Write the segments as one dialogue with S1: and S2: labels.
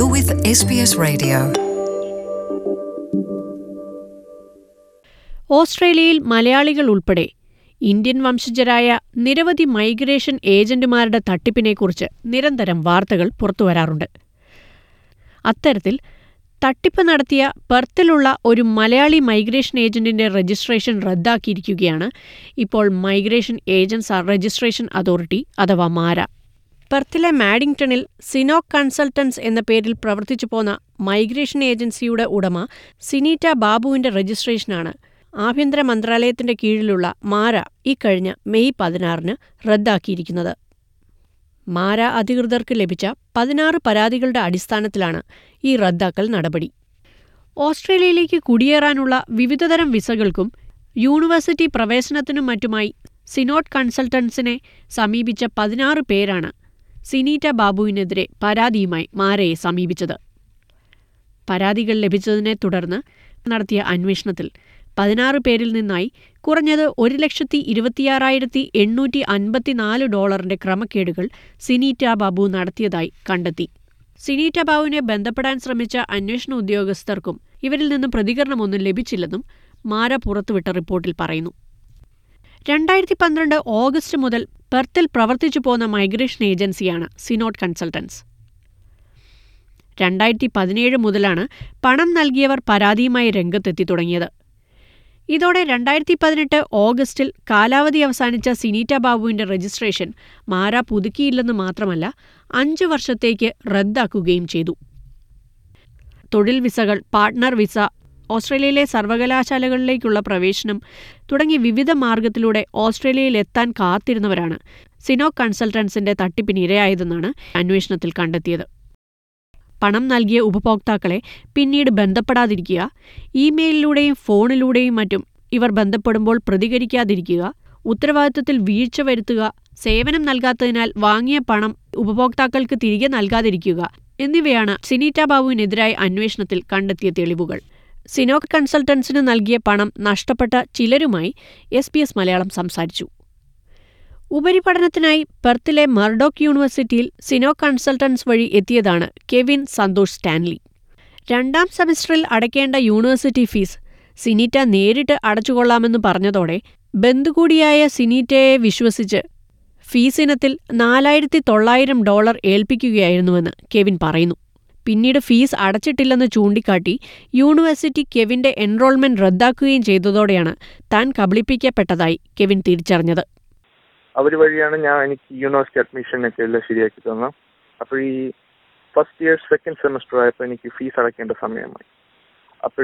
S1: You're with SBS Radio.
S2: ഓസ്ട്രേലിയയിൽ മലയാളികൾ ഉൾപ്പെടെ ഇന്ത്യൻ വംശജരായ നിരവധി മൈഗ്രേഷൻ ഏജന്റുമാരുടെ തട്ടിപ്പിനെക്കുറിച്ച് നിരന്തരം വാർത്തകൾ പുറത്തുവരാറുണ്ട് അത്തരത്തിൽ തട്ടിപ്പ് നടത്തിയ പെർത്തിലുള്ള ഒരു മലയാളി മൈഗ്രേഷൻ ഏജന്റിന്റെ രജിസ്ട്രേഷൻ റദ്ദാക്കിയിരിക്കുകയാണ് ഇപ്പോൾ മൈഗ്രേഷൻ ഏജൻസ് രജിസ്ട്രേഷൻ അതോറിറ്റി അഥവാ മാര പെർത്തിലെ മാഡിംഗ്ടണിൽ സിനോക് കൺസൾട്ടൻസ് എന്ന പേരിൽ പ്രവർത്തിച്ചു പോന്ന മൈഗ്രേഷൻ ഏജൻസിയുടെ ഉടമ സിനീറ്റ ബാബുവിന്റെ രജിസ്ട്രേഷനാണ് ആഭ്യന്തര മന്ത്രാലയത്തിന്റെ കീഴിലുള്ള മാര ഇക്കഴിഞ്ഞ മെയ് പതിനാറിന് റദ്ദാക്കിയിരിക്കുന്നത് മാര അധികൃതർക്ക് ലഭിച്ച പതിനാറ് പരാതികളുടെ അടിസ്ഥാനത്തിലാണ് ഈ റദ്ദാക്കൽ നടപടി ഓസ്ട്രേലിയയിലേക്ക് കുടിയേറാനുള്ള വിവിധതരം വിസകൾക്കും യൂണിവേഴ്സിറ്റി പ്രവേശനത്തിനും മറ്റുമായി സിനോട്ട് കൺസൾട്ടൻസിനെ സമീപിച്ച പതിനാറ് പേരാണ് സിനീറ്റ ബാബുവിനെതിരെ പരാതിയുമായി മാരയെ സമീപിച്ചത് പരാതികൾ ലഭിച്ചതിനെ തുടർന്ന് നടത്തിയ അന്വേഷണത്തിൽ പതിനാറ് പേരിൽ നിന്നായി കുറഞ്ഞത് ഒരു ലക്ഷത്തി ഇരുപത്തിയാറായിരത്തി എണ്ണൂറ്റി അൻപത്തിനാല് ഡോളറിന്റെ ക്രമക്കേടുകൾ സിനീറ്റ ബാബു നടത്തിയതായി കണ്ടെത്തി സിനീറ്റ ബാബുവിനെ ബന്ധപ്പെടാൻ ശ്രമിച്ച അന്വേഷണ ഉദ്യോഗസ്ഥർക്കും ഇവരിൽ നിന്ന് പ്രതികരണമൊന്നും ലഭിച്ചില്ലെന്നും മാര പുറത്തുവിട്ട റിപ്പോർട്ടിൽ പറയുന്നു രണ്ടായിരത്തി പന്ത്രണ്ട് ഓഗസ്റ്റ് മുതൽ പെർത്തിൽ പ്രവർത്തിച്ചു പോന്ന മൈഗ്രേഷൻ ഏജൻസിയാണ് സിനോട്ട് കൺസൾട്ടൻസ് രണ്ടായിരത്തി പതിനേഴ് മുതലാണ് പണം നൽകിയവർ പരാതിയുമായി രംഗത്തെത്തി തുടങ്ങിയത് ഇതോടെ രണ്ടായിരത്തി പതിനെട്ട് ഓഗസ്റ്റിൽ കാലാവധി അവസാനിച്ച സിനീറ്റ ബാബുവിന്റെ രജിസ്ട്രേഷൻ മാര പുതുക്കിയില്ലെന്ന് മാത്രമല്ല അഞ്ചു വർഷത്തേക്ക് റദ്ദാക്കുകയും ചെയ്തു തൊഴിൽ വിസകൾ പാർട്ട്ണർ വിസ ഓസ്ട്രേലിയയിലെ സർവകലാശാലകളിലേക്കുള്ള പ്രവേശനം തുടങ്ങി വിവിധ മാർഗത്തിലൂടെ ഓസ്ട്രേലിയയിൽ എത്താൻ കാത്തിരുന്നവരാണ് സിനോ കൺസൾട്ടൻസിന്റെ തട്ടിപ്പിനിരയായതെന്നാണ് അന്വേഷണത്തിൽ കണ്ടെത്തിയത് പണം നൽകിയ ഉപഭോക്താക്കളെ പിന്നീട് ബന്ധപ്പെടാതിരിക്കുക ഇമെയിലിലൂടെയും ഫോണിലൂടെയും മറ്റും ഇവർ ബന്ധപ്പെടുമ്പോൾ പ്രതികരിക്കാതിരിക്കുക ഉത്തരവാദിത്വത്തിൽ വീഴ്ച വരുത്തുക സേവനം നൽകാത്തതിനാൽ വാങ്ങിയ പണം ഉപഭോക്താക്കൾക്ക് തിരികെ നൽകാതിരിക്കുക എന്നിവയാണ് സിനീറ്റ ബാബുവിനെതിരായ അന്വേഷണത്തിൽ കണ്ടെത്തിയ തെളിവുകൾ സിനോക് കൺസൾട്ടൻസിന് നൽകിയ പണം നഷ്ടപ്പെട്ട ചിലരുമായി എസ് പി എസ് മലയാളം സംസാരിച്ചു ഉപരിപഠനത്തിനായി പെർത്തിലെ മർഡോക്ക് യൂണിവേഴ്സിറ്റിയിൽ സിനോ കൺസൾട്ടൻസ് വഴി എത്തിയതാണ് കെവിൻ സന്തോഷ് സ്റ്റാൻലി രണ്ടാം സെമസ്റ്ററിൽ അടയ്ക്കേണ്ട യൂണിവേഴ്സിറ്റി ഫീസ് സിനീറ്റ നേരിട്ട് അടച്ചുകൊള്ളാമെന്ന് പറഞ്ഞതോടെ ബന്ധുകൂടിയായ സിനീറ്റയെ വിശ്വസിച്ച് ഫീസിനത്തിൽ നാലായിരത്തി തൊള്ളായിരം ഡോളർ ഏൽപ്പിക്കുകയായിരുന്നുവെന്ന് കെവിൻ പറയുന്നു പിന്നീട് ഫീസ് അടച്ചിട്ടില്ലെന്ന് ചൂണ്ടിക്കാട്ടി യൂണിവേഴ്സിറ്റി കെവിന്റെ എൻറോൾമെന്റ് റദ്ദാക്കുകയും ചെയ്തതോടെയാണ് താൻ കബളിപ്പിക്കപ്പെട്ടതായി കെവിൻ തിരിച്ചറിഞ്ഞത്
S3: അവർ വഴിയാണ് ഞാൻ എനിക്ക് യൂണിവേഴ്സിറ്റി അഡ്മിഷൻ ഒക്കെ എല്ലാം ശരിയാക്കി തന്നത് അപ്പോൾ ഈ ഫസ്റ്റ് ഇയർ സെക്കൻഡ് സെമസ്റ്റർ ആയപ്പോൾ എനിക്ക് ഫീസ് അടയ്ക്കേണ്ട സമയമായി അപ്പോൾ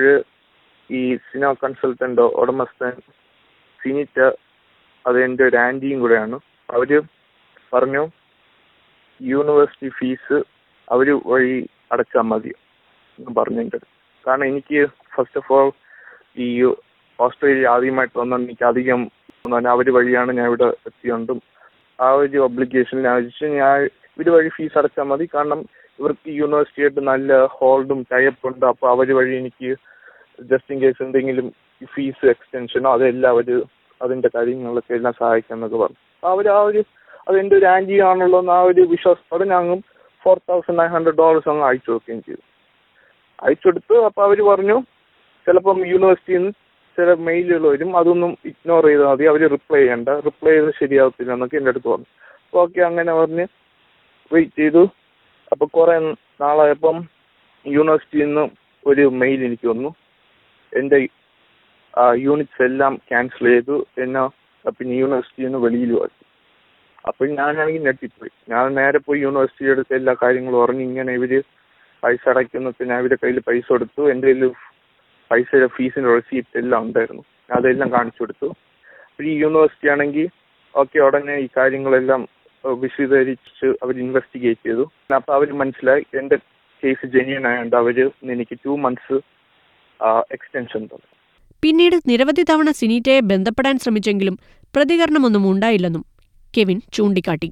S3: ഈ സിനോ കൺസൾട്ടൻ്റ് ഉടമസ്ഥൻ സിനിറ്റ അത് എൻ്റെ ഒരു ആൻറ്റിയും കൂടെയാണ് അവർ പറഞ്ഞു യൂണിവേഴ്സിറ്റി ഫീസ് അവർ വഴി അടച്ചാൽ മതി എന്ന് പറഞ്ഞിട്ടുണ്ട് കാരണം എനിക്ക് ഫസ്റ്റ് ഓഫ് ഓൾ ഈ ഓസ്ട്രേലിയ ആദ്യമായിട്ട് വന്നാൽ എനിക്ക് അധികം അവർ വഴിയാണ് ഞാൻ ഇവിടെ എത്തിയോണ്ടും ആ ഒരു ഒബ്ലിഗേഷൻ ഞാൻ വെച്ച് ഞാൻ ഇവർ വഴി ഫീസ് അടച്ചാൽ മതി കാരണം ഇവർക്ക് യൂണിവേഴ്സിറ്റിയായിട്ട് നല്ല ഹോൾഡും ടൈപ്പ് ഉണ്ട് അപ്പോൾ അവർ വഴി എനിക്ക് ജസ്റ്റ് ഇൻ കേസ് എന്തെങ്കിലും ഫീസ് എക്സ്റ്റൻഷനോ അതെല്ലാം അവർ അതിൻ്റെ കാര്യങ്ങളൊക്കെ എല്ലാം സഹായിക്കാമെന്നൊക്കെ പറഞ്ഞു അവർ ആ ഒരു അതെൻ്റെ ഒരു ആൻറ്റി ആണല്ലോ എന്ന് ആ ഒരു വിശ്വാസത്തോടെ ഞങ്ങൾ four thousand nine hundred dollars അങ്ങ് അയച്ചു കൊടുക്കുകയും ചെയ്തു അയച്ചു കൊടുത്ത് അപ്പോൾ അവർ പറഞ്ഞു ചിലപ്പം യൂണിവേഴ്സിറ്റിയിൽ നിന്ന് ചില മെയിലുകൾ വരും അതൊന്നും ഇഗ്നോർ ചെയ്താൽ മതി അവർ റിപ്ലൈ ചെയ്യണ്ട റിപ്ലൈ ചെയ്ത് ശരിയാവത്തില്ല എന്നൊക്കെ എൻ്റെ അടുത്ത് പറഞ്ഞു ഓക്കെ അങ്ങനെ പറഞ്ഞ് വെയിറ്റ് ചെയ്തു അപ്പോൾ കുറേ നാളായപ്പം യൂണിവേഴ്സിറ്റിയിൽ നിന്ന് ഒരു മെയിൽ എനിക്ക് വന്നു എൻ്റെ യൂണിറ്റ്സ് എല്ലാം ക്യാൻസൽ ചെയ്തു എന്നെ പിന്നെ യൂണിവേഴ്സിറ്റിയിൽ നിന്ന് വെളിയിൽ ആക്കി അപ്പോൾ ഞാനാണെങ്കിൽ ഞെട്ടിപ്പോയി ഞാൻ നേരെ പോയി യൂണിവേഴ്സിറ്റി അടുത്ത് എല്ലാ കാര്യങ്ങളും പറഞ്ഞു ഇങ്ങനെ ഇവർ പൈസ അടയ്ക്കുന്നതിന് ഞാൻ ഇവരുടെ കയ്യിൽ പൈസ കൊടുത്തു എൻ്റെ കയ്യിൽ പൈസയുടെ ഫീസിൻ്റെ റെസീപ്റ്റ് എല്ലാം ഉണ്ടായിരുന്നു അതെല്ലാം കാണിച്ചു കൊടുത്തു ഈ യൂണിവേഴ്സിറ്റി ആണെങ്കിൽ ഓക്കെ ഉടനെ ഈ കാര്യങ്ങളെല്ലാം വിശദീകരിച്ച് അവർ ഇൻവെസ്റ്റിഗേറ്റ് ചെയ്തു അപ്പോൾ അവർ മനസ്സിലായി എൻ്റെ കേസ് ജെന്യൻ ആയതുകൊണ്ട് അവർ എനിക്ക് ടു മന്ത്സ് എക്സ്റ്റൻഷൻ തന്നു
S2: പിന്നീട് നിരവധി തവണ സിനീറ്റയെ ബന്ധപ്പെടാൻ ശ്രമിച്ചെങ്കിലും പ്രതികരണമൊന്നും ഉണ്ടായില്ലെന്നും കെവിൻ ചൂണ്ടിക്കാട്ടി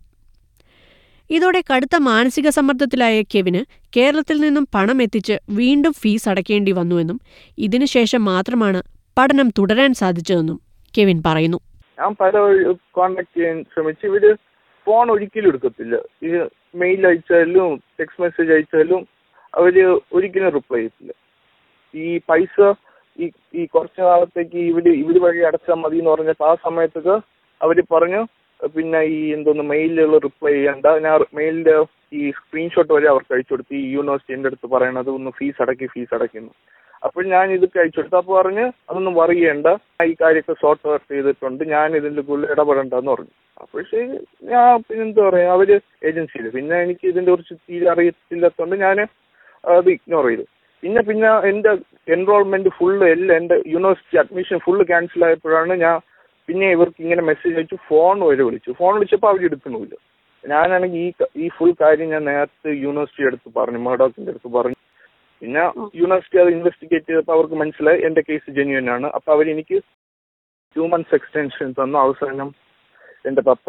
S2: ഇതോടെ കടുത്ത മാനസിക സമ്മർദ്ദത്തിലായ കെവിന് കേരളത്തിൽ നിന്നും പണം എത്തിച്ച് വീണ്ടും ഫീസ് അടയ്ക്കേണ്ടി വന്നുവെന്നും ഇതിനുശേഷം മാത്രമാണ് പഠനം തുടരാൻ സാധിച്ചതെന്നും കെവിൻ പറയുന്നു
S3: ഞാൻ പല കോണ്ടാക്ട് ചെയ്യാൻ ശ്രമിച്ചു ഇവര് ഫോൺ ഒരിക്കലും എടുക്കത്തില്ല ഇത് മെയിൽ അയച്ചാലും ടെക്സ്റ്റ് മെസ്സേജ് അയച്ചാലും അവര് ഒരിക്കലും റിപ്ലൈ ചെയ്യത്തില്ല ഈ പൈസ ഈ ഈ കുറച്ച് നാളത്തേക്ക് ഇവര് ഇവര് വഴി അടച്ചാൽ മതി എന്ന് പറഞ്ഞപ്പോൾ ആ സമയത്തൊക്കെ അവര് പറഞ്ഞു പിന്നെ ഈ എന്തോന്ന് മെയിലുകൾ റിപ്ലൈ ചെയ്യണ്ട ഞാൻ മെയിലിന്റെ ഈ സ്ക്രീൻഷോട്ട് വരെ അവർക്ക് അയച്ചു കൊടുത്തു ഈ യൂണിവേഴ്സിറ്റിന്റെ അടുത്ത് പറയണത് ഒന്ന് ഫീസ് അടക്കി ഫീസ് അടയ്ക്കുന്നു അപ്പോൾ ഞാൻ ഇതൊക്കെ അയച്ചു കൊടുത്തു അപ്പോൾ പറഞ്ഞ് അതൊന്നും വറി ചെയ്യണ്ട ഈ കാര്യമൊക്കെ സോർട്ട് ഔട്ട് ചെയ്തിട്ടുണ്ട് ഞാൻ ഇതിന്റെ കൂടുതൽ ഇടപെടണ്ടെന്ന് പറഞ്ഞു അപ്പോൾ ശരി ഞാൻ പിന്നെ എന്താ പറയാ അവര് ഏജൻസിയിൽ പിന്നെ എനിക്ക് ഇതിന്റെ കുറിച്ച് തീരെ അറിയത്തില്ലാത്തതുകൊണ്ട് ഞാൻ അത് ഇഗ്നോർ ചെയ്തു പിന്നെ പിന്നെ എൻ്റെ എൻറോൾമെന്റ് ഫുള്ള് എല്ലാം എൻ്റെ യൂണിവേഴ്സിറ്റി അഡ്മിഷൻ ഫുള്ള് ക്യാൻസൽ ആയപ്പോഴാണ് ഞാൻ പിന്നെ ഇവർക്ക് ഇങ്ങനെ മെസ്സേജ് അയച്ചു ഫോൺ വരെ വിളിച്ചു ഫോൺ വിളിച്ചപ്പോൾ അവർ എടുക്കണമില്ല ഞാനാണെങ്കിൽ ഈ ക- ഈ ഫുൾ കാര്യം ഞാൻ നേരത്തെ യൂണിവേഴ്സിറ്റി അടുത്ത് പറഞ്ഞു മർഡോക്കിന്റെ അടുത്ത് പറഞ്ഞു പിന്നെ യൂണിവേഴ്സിറ്റി അത് ഇൻവെസ്റ്റിഗേറ്റ് ചെയ്തപ്പോൾ അവർക്ക് മനസ്സിലായി എൻ്റെ കേസ് ജെന്യൂൻ ആണ് അപ്പോൾ അവരെനിക്ക് ടു മന്ത്സ് എക്സ്റ്റൻഷൻ തന്നു അവസാനം എൻ്റെ പപ്പ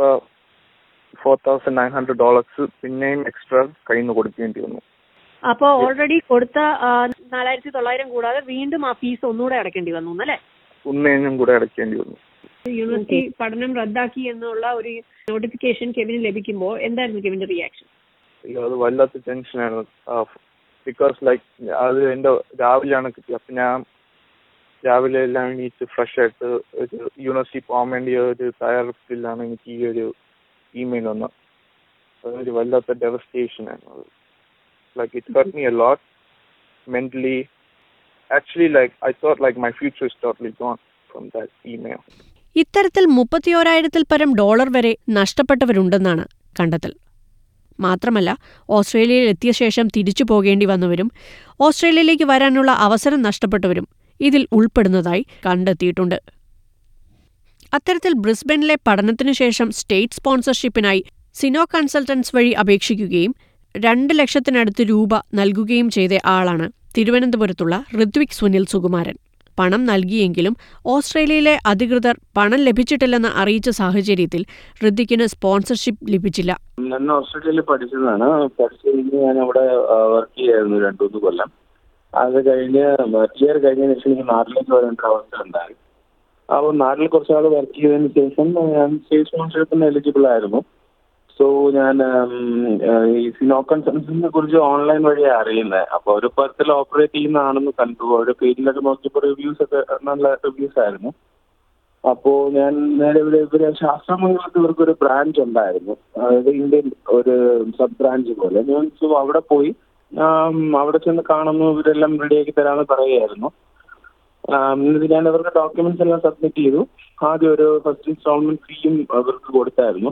S3: four thousand nine hundred dollars പിന്നെയും എക്സ്ട്രാ കയ്യിൽ നിന്ന് കൊടുക്കേണ്ടി വന്നു
S2: അപ്പോൾ ഓൾറെഡി കൊടുത്ത ആ, നാലായിരത്തി തൊള്ളായിരം കൂടാതെ വീണ്ടും ആ ഫീസ് ഒന്നുകൂടെ അടയ്ക്കേണ്ടി വന്നു എന്നല്ലേ
S3: ഉന്നയനും കൂടെ അടയ്ക്കേണ്ടി വന്നു
S2: യൂണിവേഴ്സിറ്റി പഠനം റദ്ദാക്കി എന്നുള്ള ഒരു നോട്ടിഫിക്കേഷൻ കെവിന് ലഭിക്കുമ്പോൾ എന്തായിരുന്നു കെവിന്റെ റിയാക്ഷൻ
S3: അയ്യോ അത് വല്ലാത്ത ടെൻഷനാണ് ബിക്കോസ് ലൈക്ക് അത് എൻ്റെ രാവിലെയാണ് കിട്ടിയത് അപ്പം ഞാൻ രാവിലെ എല്ലാം എണീറ്റ് ഫ്രഷ് ആയിട്ട് ഒരു യൂണിവേഴ്സിറ്റി പോകാൻ വേണ്ടി ഒരു തയ്യാറെടുപ്പിലാണ് എനിക്ക് ഈ ഒരു ഇമെയിൽ വന്നത് അതൊരു വല്ലാത്ത ഡെവസ്റ്റേഷൻ ആണ് അത് like it hurt me a lot mentally actually like I thought like my future is totally gone from that email
S2: ഇത്തരത്തിൽ മുപ്പത്തിയോരായിരത്തിൽ പരം ഡോളർ വരെ നഷ്ടപ്പെട്ടവരുണ്ടെന്നാണ് കണ്ടെത്തൽ മാത്രമല്ല ഓസ്ട്രേലിയയിൽ എത്തിയ ശേഷം തിരിച്ചു പോകേണ്ടി വന്നവരും ഓസ്ട്രേലിയയിലേക്ക് വരാനുള്ള അവസരം നഷ്ടപ്പെട്ടവരും ഇതിൽ ഉൾപ്പെടുന്നതായി കണ്ടെത്തിയിട്ടുണ്ട് അത്തരത്തിൽ ബ്രിസ്ബനിലെ പഠനത്തിനു ശേഷം സ്റ്റേറ്റ് സ്പോൺസർഷിപ്പിനായി സിനോ കൺസൾട്ടൻസ് വഴി അപേക്ഷിക്കുകയും രണ്ട് ലക്ഷത്തിനടുത്ത് രൂപ നൽകുകയും ചെയ്ത ആളാണ് തിരുവനന്തപുരത്തുള്ള ഋത്വിക് സുനിൽ സുകുമാരൻ പണം നൽകിയെങ്കിലും ഓസ്ട്രേലിയയിലെ അധികൃതർ പണം ലഭിച്ചിട്ടില്ലെന്ന് അറിയിച്ച സാഹചര്യത്തിൽ ഋത്വിക്കിന് സ്പോൺസർഷിപ്പ് ലഭിച്ചില്ല
S1: ഞാൻ ഓസ്ട്രേലിയയിൽ പഠിച്ചതാണ് പഠിച്ചു കഴിഞ്ഞ് ഞാൻ അവിടെ വർക്ക് ചെയ്യായിരുന്നു രണ്ടു മൂന്ന് കൊല്ലം അത് കഴിഞ്ഞ് ഇയർ കഴിഞ്ഞതിന് ശേഷം എനിക്ക് നാട്ടിലേക്ക് വരേണ്ട അവസ്ഥ ഉണ്ടായി അപ്പോൾ നാട്ടിൽ കുറച്ച് നാൾ വർക്ക് ചെയ്തതിന് ശേഷം ഞാൻ സ്റ്റേറ്റ് സ്പോൺസർഷിപ്പിന് എലിജിബിൾ ആയിരുന്നു സോ ഞാൻ ഉം, ഏഹ്, ഈ സിനോ കൺസൾട്ടൻസിനെ കുറിച്ച് ഓൺലൈൻ വഴിയാണ് അറിയുന്നത് അപ്പോൾ ഒരു പരത്തിൽ ഓപ്പറേറ്റ് ചെയ്യുന്നതാണെന്ന് കണ്ടു അവരുടെ പേജിലൊക്കെ നോക്കിയപ്പോൾ റിവ്യൂസ് ഒക്കെ നല്ല റിവ്യൂസ് ആയിരുന്നു അപ്പോ ഞാൻ നേരെ ഇവിടെ ഇവര് ശാസ്ത്രമംഗലത്ത് ഇവർക്കൊരു ബ്രാഞ്ച് ഉണ്ടായിരുന്നു അതായത് ഇന്ത്യൻ ഒരു സബ് ബ്രാഞ്ച് പോലെ ഞാൻ സോ അവിടെ പോയി ആം, അവിടെ ചെന്ന് കാണുന്നു ഇവരെല്ലാം റെഡിയാക്കി തരാമെന്ന് പറയുകയായിരുന്നു ആം, എന്നിട്ട് ഞാൻ അവർക്ക് ഡോക്യുമെന്റ്സ് എല്ലാം സബ്മിറ്റ് ചെയ്തു ആദ്യം ഒരു ഫസ്റ്റ് ഇൻസ്റ്റാൾമെന്റ് ഫീയും അവർക്ക് കൊടുത്തായിരുന്നു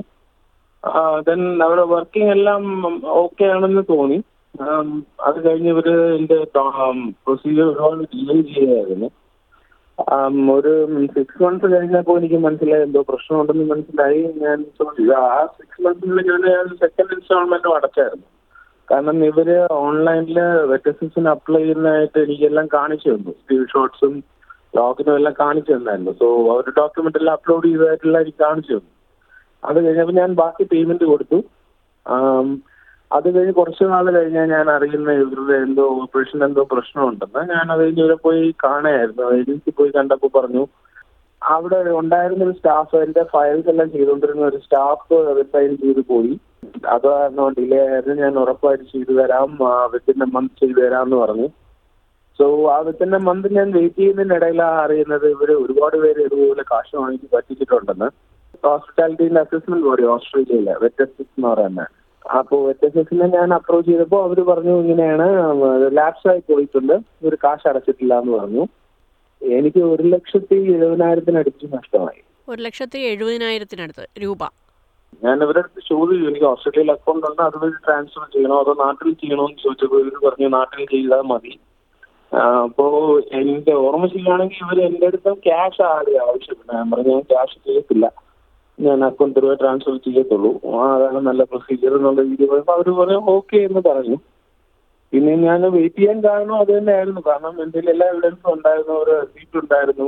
S1: ദെൻ അവരുടെ വർക്കിംഗ് എല്ലാം ഓക്കെ ആണെന്ന് തോന്നി ആം, അത് കഴിഞ്ഞ് ഇവര് എന്റെ പ്രൊസീജിയർ ഒരുപാട് ഡിലേ ചെയ്യായിരുന്നു ആം, ഒരു സിക്സ് മന്ത്സ് കഴിഞ്ഞപ്പോൾ എനിക്ക് മനസ്സിലായി എന്തോ പ്രശ്നമുണ്ടെന്ന് മനസ്സിലായി ഞാൻ ചോദിച്ചു ആ സിക്സ് മന്ത്സിനുള്ളിൽ ഞാൻ സെക്കൻഡ് ഇൻസ്റ്റാൾമെന്റും അടച്ചായിരുന്നു കാരണം ഇവര് ഓൺലൈനിൽ വെറ്റസിന് അപ്ലൈ ചെയ്യുന്നതായിട്ട് എനിക്കെല്ലാം കാണിച്ചു തന്നു സ്ക്രീൻഷോട്ട്സും ലോഗിനും എല്ലാം കാണിച്ചു തന്നായിരുന്നു സോ അവർ ഡോക്യുമെന്റ് എല്ലാം അപ്ലോഡ് ചെയ്തതായിട്ടുള്ള എനിക്ക് കാണിച്ചു തന്നു അത് കഴിഞ്ഞപ്പോൾ ഞാൻ ബാക്കി പേയ്മെന്റ് കൊടുത്തു ആം, അത് കഴിഞ്ഞ് കുറച്ച് നാൾ കഴിഞ്ഞാൽ ഞാൻ അറിയുന്ന ഇവരുടെ എന്തോ ഓപ്പറേഷൻ എന്തോ പ്രശ്നമുണ്ടെന്ന് ഞാൻ അത് കഴിഞ്ഞ് ഇവരെ പോയി കാണുകയായിരുന്നു ഏജൻസി പോയി കണ്ടപ്പോൾ പറഞ്ഞു അവിടെ ഉണ്ടായിരുന്ന ഒരു സ്റ്റാഫ് എന്റെ ഫയൽസ് എല്ലാം ചെയ്തുകൊണ്ടിരുന്ന ഒരു സ്റ്റാഫ് റിസൈൻ ചെയ്ത് പോയി അത് കാരണം ഡിലേ ആയിരുന്നു ഞാൻ ഉറപ്പായിട്ട് ചെയ്തു തരാം വിത്തിൻ എ മന്ത് ചെയ്തു തരാം എന്ന് പറഞ്ഞു സോ ആ വിത്തിൻ എ മന്ത് ഞാൻ വെയിറ്റ് ചെയ്യുന്നതിനിടയിലാണ് അറിയുന്നത് ഇവര് ഒരുപാട് പേര് ഇതുപോലെ കാശ് വാങ്ങിച്ച് പറ്റിച്ചിട്ടുണ്ടെന്ന് ഹോസ്പിറ്റാലിറ്റിന്റെ അസസ്മെന്റ് പറയും ഓസ്ട്രേലിയയിലെ വെറ്റസിസ് എന്ന് പറയുന്നത് അപ്പോൾ വെറ്റസിനെ ഞാൻ അപ്രോച്ച് ചെയ്തപ്പോൾ അവർ പറഞ്ഞു ഇങ്ങനെയാണ് ലാപ്സ് ആയി പോയിട്ടുണ്ട് ഒരു കാശ് അടച്ചിട്ടില്ല എന്ന് പറഞ്ഞു എനിക്ക് ഒരു ലക്ഷത്തി എഴുപതിനായിരത്തിനടുത്ത് നഷ്ടമായി
S2: ഒരു ലക്ഷത്തി എഴുപതിനായിരത്തിനടുത്ത് രൂപ
S1: ഞാൻ ഇവരുടെ അടുത്ത് ചോദിച്ചു എനിക്ക് ഓസ്ട്രേലിയയിൽ അക്കൗണ്ട് ഉണ്ട് അതുവഴി ട്രാൻസ്ഫർ ചെയ്യണോ അതോ നാട്ടിൽ ചെയ്യണോ എന്ന് ചോദിച്ചപ്പോൾ ഇവർ പറഞ്ഞു നാട്ടിൽ ചെയ്താൽ മതി ആ, അപ്പോ എന്റെ ഓർമ്മ ശരിയാണെങ്കിൽ ഇവർ എന്റെ അടുത്ത് ക്യാഷ് ആദ്യം ആവശ്യപ്പെട്ടു ഞാൻ പറഞ്ഞു ഞാൻ ക്യാഷ് ചെയ്യത്തില്ല ഞാൻ അക്കൗണ്ട് രൂപ ട്രാൻസ്ഫർ ചെയ്യത്തുള്ളൂ ആ, അതാണ് നല്ല പ്രൊസീജിയർ എന്നുള്ള രീതി പറയുമ്പോൾ അവർ പറഞ്ഞു ഓക്കെ എന്ന് പറഞ്ഞു പിന്നെ ഞാൻ വെയിറ്റ് ചെയ്യാൻ കാരണം അത് തന്നെയായിരുന്നു കാരണം എന്റെ കയ്യിൽ എല്ലാ എവിഡൻസും ഉണ്ടായിരുന്നു ഒരു റെസീപ്റ്റ് ഉണ്ടായിരുന്നു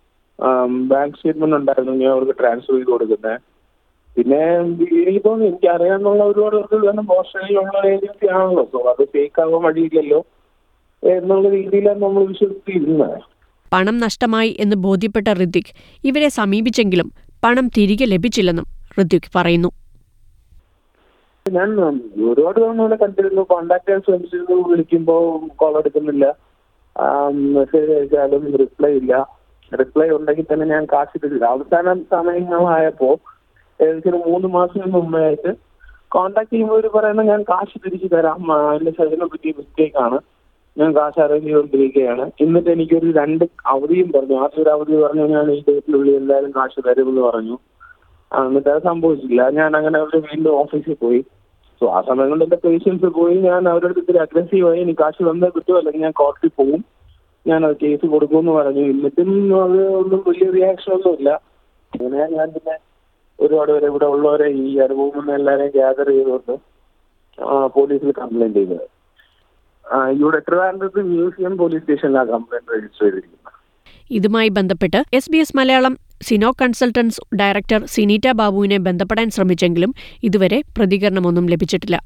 S1: ബാങ്ക് സ്റ്റേറ്റ്മെന്റ് ഉണ്ടായിരുന്നു ഞാൻ അവർക്ക് ട്രാൻസ്ഫർ ചെയ്ത് കൊടുക്കുന്നത് പിന്നെ എനിക്ക് തോന്നുന്നു എനിക്ക് അറിയാവുന്ന ഒരുപാട് പേർക്ക് കാരണം ഓസ്ട്രേലിയയിലുള്ള ഏജൻസി ആണല്ലോ സോ അത് ഫേക്ക് ആവാൻ വഴിയില്ലല്ലോ എന്നുള്ള രീതിയിലാണ് നമ്മൾ വിശ്വസിച്ചിരുന്നത്
S2: പണം നഷ്ടമായി എന്ന് ബോധ്യപ്പെട്ട ഋത്വിക് ഇവരെ സമീപിച്ചെങ്കിലും പണം തിരികെ ലഭിച്ചില്ലെന്നും ഋത്വിക് പറയുന്നു
S1: ഞാൻ ഉം, ഒരുപാട് തവണ ഇവിടെ കണ്ടിരുന്നു കോണ്ടാക്ട് ചെയ്യാൻ ശ്രമിച്ചിരുന്നു വിളിക്കുമ്പോൾ കോൾ എടുക്കുന്നില്ല മെസ്സേജ് അയച്ചാലും റിപ്ലൈ ഇല്ല റിപ്ലൈ ഉണ്ടെങ്കിൽ തന്നെ ഞാൻ കാശ് തരില്ല അവസാന സമയങ്ങളായപ്പോ ഏകദേശം ഒരു മൂന്ന് മാസം മുമ്പായിട്ട് കോണ്ടാക്ട് ചെയ്യുമ്പോൾ ഇവർ പറയുന്നത് ഞാൻ കാശ് തിരിച്ചു തരാം ആ, എന്റെ ശരീരം പറ്റിയ മിസ്റ്റേക്ക് ആണ് ഞാൻ കാശ് അറേഞ്ച് ചെയ്തുകൊണ്ടിരിക്കുകയാണ് എന്നിട്ട് എനിക്കൊരു രണ്ട് അവധിയും പറഞ്ഞു ആദ്യം ഒരു അവധി പറഞ്ഞു ഞാൻ ഈ ഡേറ്റിനുള്ളിൽ എന്തായാലും കാശ് തരുമെന്ന് പറഞ്ഞു ആ, എന്നിട്ട് അത് സംഭവിച്ചില്ല ഞാൻ അങ്ങനെ അവർ വീണ്ടും ഓഫീസിൽ പോയി സോ ആ സമയം കൊണ്ട് എന്റെ പേഷ്യൻസ് പോയി ഞാൻ അവരുടെ അടുത്ത് ഇത്തിരി അഗ്രസീവായി എനിക്ക് കാശ് വന്നേ കിട്ടുമോ അല്ലെങ്കിൽ ഞാൻ കോടതി പോകും ഞാൻ അത് കേസ് കൊടുക്കുമെന്ന് പറഞ്ഞു എന്നിട്ടും അത് ഒന്നും വലിയ റിയാക്ഷൻ ഒന്നുമില്ല അങ്ങനെ ഞാൻ പിന്നെ ഒരുപാട് പേരെ ഇവിടെ ഉള്ളവരെ ഈ അനുഭവം എല്ലാവരെയും ഗ്യാദർ ചെയ്തുകൊണ്ട് ആ, പോലീസിൽ കംപ്ലൈന്റ് ചെയ്തത് ആ, ഇവിടെ ട്രിവാൻഡ്രത്ത് മ്യൂസിയം പോലീസ് സ്റ്റേഷനിലാണ് കംപ്ലൈന്റ് രജിസ്റ്റർ ചെയ്തിരിക്കുന്നത്
S2: ഇതുമായി ബന്ധപ്പെട്ട് എസ് ബി എസ് മലയാളം സിനോ കൺസൾട്ടൻസ് ഡയറക്ടർ സിനീറ്റ ബാബുവിനെ ബന്ധപ്പെടാൻ ശ്രമിച്ചെങ്കിലും ഇതുവരെ പ്രതികരണമൊന്നും ലഭിച്ചിട്ടില്ല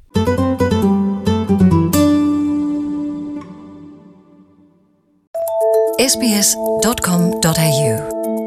S4: sbs.com.au